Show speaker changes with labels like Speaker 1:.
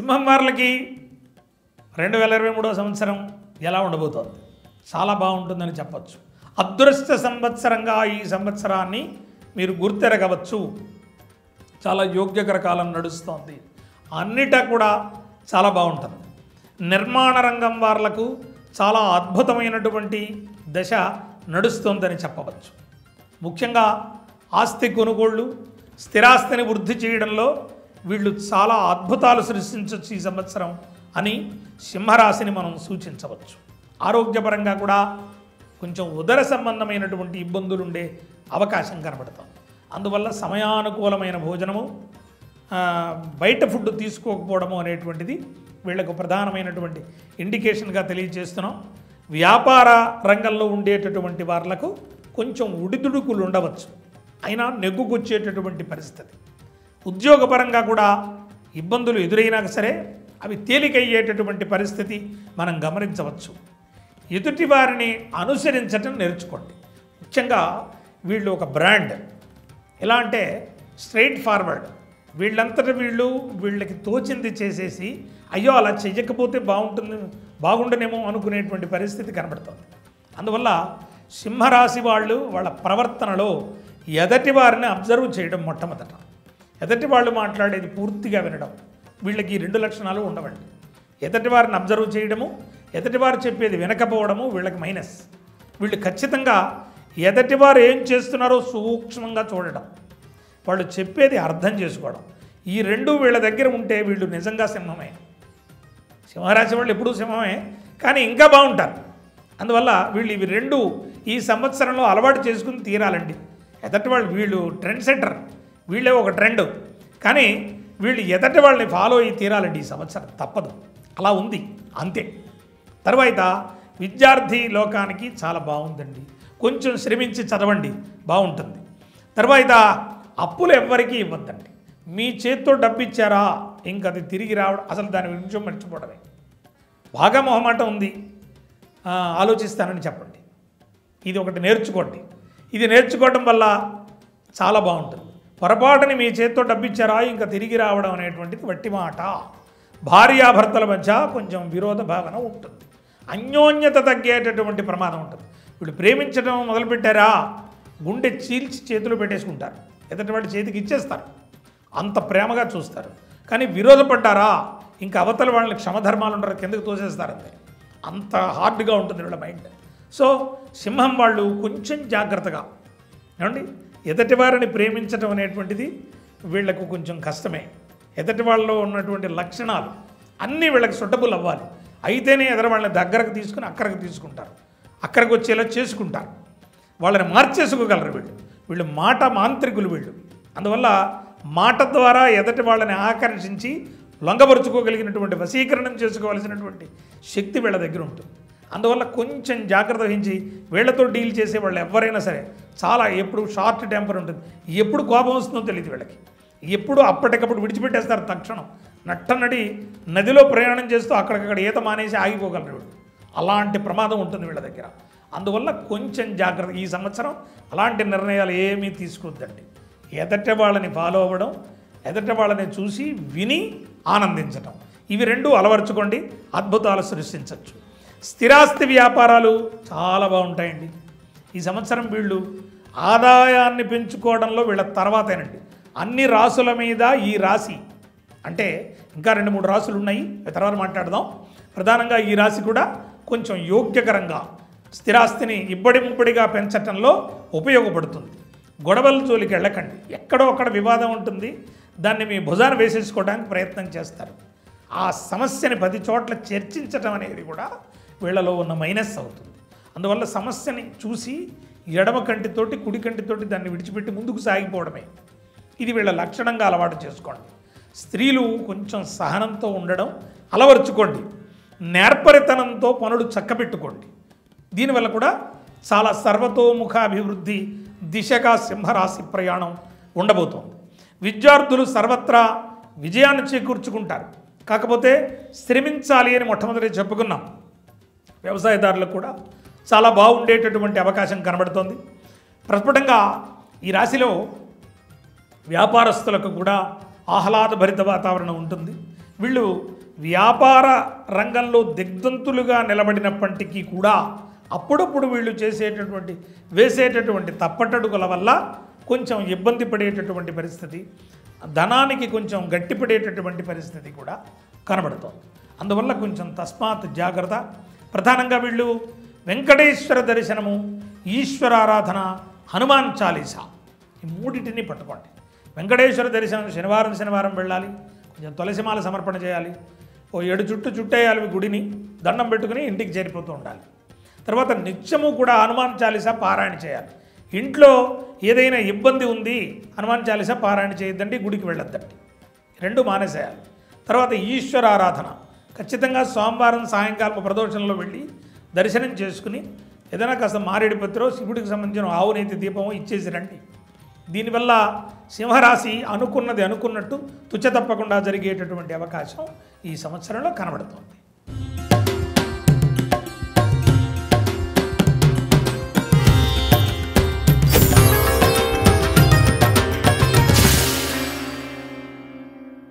Speaker 1: సింహం వార్లకి రెండు వేల ఇరవై మూడో సంవత్సరం ఎలా ఉండబోతోంది చాలా బాగుంటుందని చెప్పచ్చు అదృష్ట సంవత్సరంగా ఈ సంవత్సరాన్ని మీరు గుర్తెరగవచ్చు చాలా యోగ్యకర కాలం నడుస్తోంది అన్నిటా కూడా చాలా బాగుంటుంది నిర్మాణ రంగం వాళ్లకు చాలా అద్భుతమైనటువంటి దశ నడుస్తోందని చెప్పవచ్చు ముఖ్యంగా ఆస్తి కొనుగోళ్ళు స్థిరాస్తిని వృద్ధి చేయడంలో వీళ్ళు చాలా అద్భుతాలు సృష్టించవచ్చు ఈ సంవత్సరం అని సింహరాశిని మనం సూచించవచ్చు ఆరోగ్యపరంగా కూడా కొంచెం ఉదర సంబంధమైనటువంటి ఇబ్బందులు ఉండే అవకాశం కనబడుతుంది అందువల్ల సమయానుకూలమైన భోజనము ఆ, బయట ఫుడ్ తీసుకోకపోవడము అనేటువంటిది వీళ్ళకు ప్రధానమైనటువంటి ఇండికేషన్గా తెలియజేస్తున్నాం వ్యాపార రంగంలో ఉండేటటువంటి వాళ్ళకు కొంచెం ఉడిదుడుకులు ఉండవచ్చు అయినా నెగ్గుకొచ్చేటటువంటి పరిస్థితి ఉద్యోగపరంగా కూడా ఇబ్బందులు ఎదురైనా సరే అవి తేలికయ్యేటటువంటి పరిస్థితి మనం గమనించవచ్చు ఎదుటి వారిని అనుసరించటం నేర్చుకోండి ముఖ్యంగా వీళ్ళు ఒక బ్రాండ్ ఎలా అంటే స్ట్రైట్ ఫార్వర్డ్ వీళ్ళంతటా వీళ్ళు వీళ్ళకి తోచింది చేసేసి అయ్యో అలా చెయ్యకపోతే బాగుంటుంది బాగుండనేమో అనుకునేటువంటి పరిస్థితి కనబడుతుంది అందువల్ల సింహరాశి వాళ్ళు వాళ్ళ ప్రవర్తనలో ఎదటి వారిని అబ్జర్వ్ చేయడం మొట్టమొదట ఎదటి వాళ్ళు మాట్లాడేది పూర్తిగా వినడం వీళ్ళకి ఈ రెండు లక్షణాలు ఉండవండి ఎదటి వారిని అబ్జర్వ్ చేయడము ఎదటి వారు చెప్పేది వినకపోవడము వీళ్ళకి మైనస్ వీళ్ళు ఖచ్చితంగా ఎదటి వారు ఏం చేస్తున్నారో సూక్ష్మంగా చూడడం వాళ్ళు చెప్పేది అర్థం చేసుకోవడం ఈ రెండు వీళ్ళ దగ్గర ఉంటే వీళ్ళు నిజంగా సింహమే సింహరాశి వాళ్ళు ఎప్పుడూ సింహమే కానీ ఇంకా బాగుంటారు అందువల్ల వీళ్ళు ఇవి రెండు ఈ సంవత్సరంలో అలవాటు చేసుకుని తీరాలండి ఎదటి వాళ్ళు వీళ్ళు ట్రెండ్ సెంటర్ వీళ్ళే ఒక ట్రెండ్ కానీ వీళ్ళు ఎదటి వాళ్ళని ఫాలో అయ్యి తీరాలండి ఈ సంవత్సరం తప్పదు అలా ఉంది అంతే తర్వాత విద్యార్థి లోకానికి చాలా బాగుందండి కొంచెం శ్రమించి చదవండి బాగుంటుంది తర్వాత అప్పులు ఎవ్వరికీ ఇవ్వద్దండి మీ చేత్తో డబ్బు ఇచ్చారా ఇంక అది తిరిగి రావడం అసలు దాని గురించి మర్చిపోవడమే బాగా మొహమాటం ఉంది ఆ, ఆలోచిస్తానని చెప్పండి ఇది ఒకటి నేర్చుకోండి ఇది నేర్చుకోవడం వల్ల చాలా బాగుంటుంది పొరపాటుని మీ చేత్తో డబ్బు ఇచ్చారా ఇంకా తిరిగి రావడం అనేటువంటిది వట్టి మాట భార్యాభర్తల మధ్య కొంచెం విరోధ భావన ఉంటుంది అన్యోన్యత తగ్గేటటువంటి ప్రమాదం ఉంటుంది వీళ్ళు ప్రేమించడం మొదలుపెట్టారా గుండె చీల్చి చేతిలో పెట్టేసుకుంటారు ఎదుటి వాడి చేతికి ఇచ్చేస్తారు అంత ప్రేమగా చూస్తారు కానీ విరోధపడ్డారా ఇంకా అవతల వాళ్ళని క్షమధర్మాలు ఉంటారు కిందకు తోసేస్తారంతే అంత హార్డ్గా ఉంటుంది వీళ్ళ మైండ్ సో సింహం వాళ్ళు కొంచెం జాగ్రత్తగా ఏమండి ఎదటి వారిని ప్రేమించడం అనేటువంటిది వీళ్ళకు కొంచెం కష్టమే ఎదటి వాళ్ళలో ఉన్నటువంటి లక్షణాలు అన్నీ వీళ్ళకి సుటబుల్ అవ్వాలి అయితేనే ఎదర వాళ్ళని దగ్గరకు తీసుకుని అక్కడికి తీసుకుంటారు అక్కడికి వచ్చేలా చేసుకుంటారు వాళ్ళని మార్చేసుకోగలరు వీళ్ళు వీళ్ళు మాట మాంత్రికులు వీళ్ళు అందువల్ల మాట ద్వారా ఎదటి వాళ్ళని ఆకర్షించి లొంగపరుచుకోగలిగినటువంటి వశీకరణం చేసుకోవాల్సినటువంటి శక్తి వీళ్ళ దగ్గర ఉంటుంది అందువల్ల కొంచెం జాగ్రత్త వహించి వీళ్ళతో డీల్ చేసే వాళ్ళు ఎవరైనా సరే చాలా ఎప్పుడు షార్ట్ టెంపర్ ఉంటుంది ఎప్పుడు కోపం వస్తుందో తెలియదు వీళ్ళకి ఎప్పుడు అప్పటికప్పుడు విడిచిపెట్టేస్తారు తక్షణం నట్టనడి నదిలో ప్రయాణం చేస్తూ అక్కడికక్కడ ఈత మానేసి ఆగిపోగలరు వీళ్ళు అలాంటి ప్రమాదం ఉంటుంది వీళ్ళ దగ్గర అందువల్ల కొంచెం జాగ్రత్త ఈ సంవత్సరం అలాంటి నిర్ణయాలు ఏమీ తీసుకోవద్దండి ఎదట వాళ్ళని ఫాలో అవ్వడం ఎదట వాళ్ళని చూసి విని ఆనందించటం ఇవి రెండు అలవర్చుకోండి అద్భుతాలు సృష్టించవచ్చు స్థిరాస్తి వ్యాపారాలు చాలా బాగుంటాయండి ఈ సంవత్సరం వీళ్ళు ఆదాయాన్ని పెంచుకోవడంలో వీళ్ళ తర్వాతేనండి అన్ని రాసుల మీద ఈ రాశి అంటే ఇంకా రెండు మూడు రాసులు ఉన్నాయి ఆ తర్వాత మాట్లాడదాం ప్రధానంగా ఈ రాశి కూడా కొంచెం యోగ్యకరంగా స్థిరాస్తిని ఇబ్బడి ముబ్బడిగా పెంచటంలో ఉపయోగపడుతుంది గొడవల జోలికి వెళ్ళకండి ఎక్కడో అక్కడ వివాదం ఉంటుంది దాన్ని మీ భుజాన వేసేసుకోవడానికి ప్రయత్నం చేస్తారు ఆ సమస్యని పది చోట్ల చర్చించటం అనేది కూడా వీళ్ళలో ఉన్న మైనస్ అవుతుంది అందువల్ల సమస్యని చూసి ఎడమ కంటితోటి కుడి కంటితోటి దాన్ని విడిచిపెట్టి ముందుకు సాగిపోవడమే ఇది వీళ్ళ లక్షణంగా అలవాటు చేసుకోండి స్త్రీలు కొంచెం సహనంతో ఉండడం అలవర్చుకోండి నేర్పరితనంతో పనులు చక్కబెట్టుకోండి దీనివల్ల కూడా చాలా సర్వతోముఖాభివృద్ధి దిశగా సింహరాశి ప్రయాణం ఉండబోతోంది విద్యార్థులు సర్వత్రా విజయాన్ని చేకూర్చుకుంటారు కాకపోతే శ్రమించాలి అని మొట్టమొదటి చెప్పుకున్నాం వ్యవసాయదారులకు కూడా చాలా బాగుండేటటువంటి అవకాశం కనబడుతోంది ప్రస్ఫుటంగా ఈ రాశిలో వ్యాపారస్తులకు కూడా ఆహ్లాదభరిత వాతావరణం ఉంటుంది వీళ్ళు వ్యాపార రంగంలో దిగ్ధంతులుగా నిలబడినప్పటికీ కూడా అప్పుడప్పుడు వీళ్ళు చేసేటటువంటి వేసేటటువంటి తప్పటడుగుల వల్ల కొంచెం ఇబ్బంది పడేటటువంటి పరిస్థితి ధనానికి కొంచెం గట్టిపడేటటువంటి పరిస్థితి కూడా కనబడుతోంది అందువల్ల కొంచెం తస్మాత్ జాగ్రత్త ప్రధానంగా వీళ్ళు వెంకటేశ్వర దర్శనము ఈశ్వరారాధన హనుమాన్ చాలీసా ఈ మూడింటిని పట్టుకోండి వెంకటేశ్వర దర్శనం శనివారం శనివారం వెళ్ళాలి కొంచెం తులసిమాల సమర్పణ చేయాలి ఓ ఏడు చుట్టూ చుట్టేయాలి గుడిని దండం పెట్టుకుని ఇంటికి చేరిపోతూ ఉండాలి తర్వాత నిత్యము కూడా హనుమాన్ చాలీసా పారాయణ చేయాలి ఇంట్లో ఏదైనా ఇబ్బంది ఉంది హనుమాన్ చాలీసా పారాయణ చేయొద్దండి గుడికి వెళ్ళొద్దండి రెండు మానేసేయాలి తర్వాత ఈశ్వర ఆరాధన ఖచ్చితంగా సోమవారం సాయంకాలం ప్రదోషంలో వెళ్ళి దర్శనం చేసుకుని ఏదైనా కాస్త మారేడు పత్రో శివుడికి సంబంధించిన ఆవునేతి దీపమో ఇచ్చేసి రండి దీనివల్ల సింహరాశి అనుకున్నది అనుకున్నట్టు తుచ్చ తప్పకుండా జరిగేటటువంటి అవకాశం ఈ సంవత్సరంలో కనబడుతోంది